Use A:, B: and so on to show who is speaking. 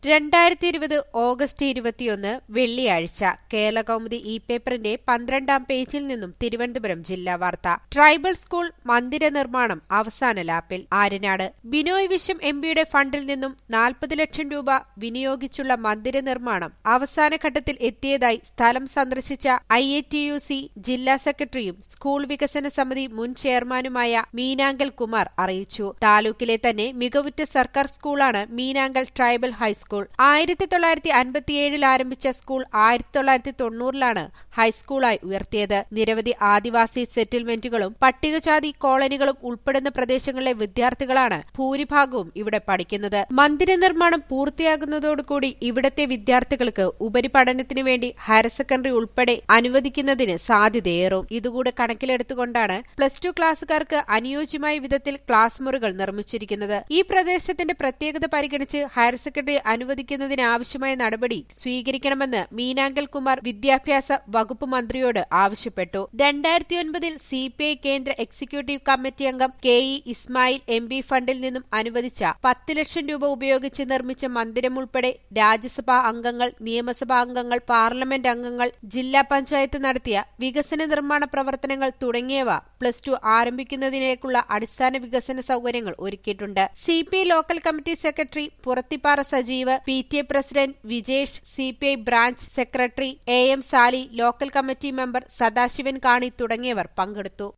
A: രണ്ടായിരത്തി ഇരുപത് ഓഗസ്റ്റ് ഇരുപത്തിയൊന്ന് വെള്ളിയാഴ്ച കേരളകൗമുദി ഇ പേപ്പറിന്റെ പന്ത്രണ്ടാം പേജിൽ നിന്നും തിരുവനന്തപുരം ജില്ലാ വാർത്ത ട്രൈബൽ സ്കൂൾ മന്ദിര നിർമ്മാണം അവസാന ലാപ്പിൽ ആര്യനാട് ബിനോയ് വിശ്വം എംപിയുടെ ഫണ്ടിൽ നിന്നും നാൽപ്പത് ലക്ഷം രൂപ വിനിയോഗിച്ചുള്ള മന്ദിര നിർമ്മാണം അവസാന ഘട്ടത്തിൽ എത്തിയതായി സ്ഥലം സന്ദർശിച്ച I A T U C ജില്ലാ സെക്രട്ടറിയും സ്കൂൾ വികസന സമിതി മുൻ ചെയർമാനുമായ മീനാങ്കൽ കുമാർ അറിയിച്ചു താലൂക്കിലെ തന്നെ മികവുറ്റ സർക്കാർ സ്കൂളാണ് മീനാങ്കൽ ട്രൈബൽ ഹൈസ്കൂൾ ആയിരത്തി തൊള്ളായിരത്തി അൻപത്തിയേഴിൽ ആരംഭിച്ച സ്കൂൾ ആയിരത്തി തൊള്ളായിരത്തി തൊണ്ണൂറിലാണ് ഹൈസ്കൂളായി ഉയർത്തിയത് നിരവധി ആദിവാസി സെറ്റിൽമെന്റുകളും പട്ടികജാതി കോളനികളും ഉൾപ്പെടുന്ന പ്രദേശങ്ങളിലെ വിദ്യാർത്ഥികളാണ് ഭൂരിഭാഗവും ഇവിടെ പഠിക്കുന്നത് മന്ദിര നിർമ്മാണം പൂർത്തിയാകുന്നതോടുകൂടി ഇവിടത്തെ വിദ്യാർത്ഥികൾക്ക് ഉപരിപഠനത്തിനു വേണ്ടി ഹയർ സെക്കൻഡറി ഉൾപ്പെടെ അനുവദിക്കുന്നതിന് സാധ്യതയേറും ഇതുകൂടെ കണക്കിലെടുത്തുകൊണ്ടാണ് പ്ലസ് ടു ക്ലാസുകാർക്ക് അനുയോജ്യമായ വിധത്തിൽ ക്ലാസ് മുറികൾ നിർമ്മിച്ചിരിക്കുന്നത് ഈ പ്രദേശത്തിന്റെ പ്രത്യേകത പരിഗണിച്ച് ഹയർ സെക്കൻഡറി അനുവദിക്കുന്നതിനാവശ്യമായ നടപടി സ്വീകരിക്കണമെന്ന് മീനാങ്കൽ കുമാർ വിദ്യാഭ്യാസ വകുപ്പ് മന്ത്രിയോട് ആവശ്യപ്പെട്ടു രണ്ടായിരത്തി ഒൻപതിൽ സി പി ഐ കേന്ദ്ര എക്സിക്യൂട്ടീവ് കമ്മിറ്റി അംഗം K E Ismail M P ഫണ്ടിൽ നിന്നും അനുവദിച്ച പത്ത് ലക്ഷം രൂപ ഉപയോഗിച്ച് നിർമ്മിച്ച മന്ദിരം ഉൾപ്പെടെ രാജ്യസഭാ അംഗങ്ങൾ നിയമസഭാ അംഗങ്ങൾ പാർലമെന്റ് അംഗങ്ങൾ ജില്ലാ പഞ്ചായത്ത് നടത്തിയ വികസന നിർമ്മാണ പ്രവർത്തനങ്ങൾ തുടങ്ങിയവ പ്ലസ് ടു ആരംഭിക്കുന്നതിലേക്കുള്ള അടിസ്ഥാന വികസന സൗകര്യങ്ങൾ ഒരുക്കിയിട്ടുണ്ട് C P I local committee secretary Purathippara Sajeev P T A president Vijesh C P I branch secretary A M Sali local committee member Sadasivan Kani തുടങ്ങിയവർ പങ്കെടുത്തു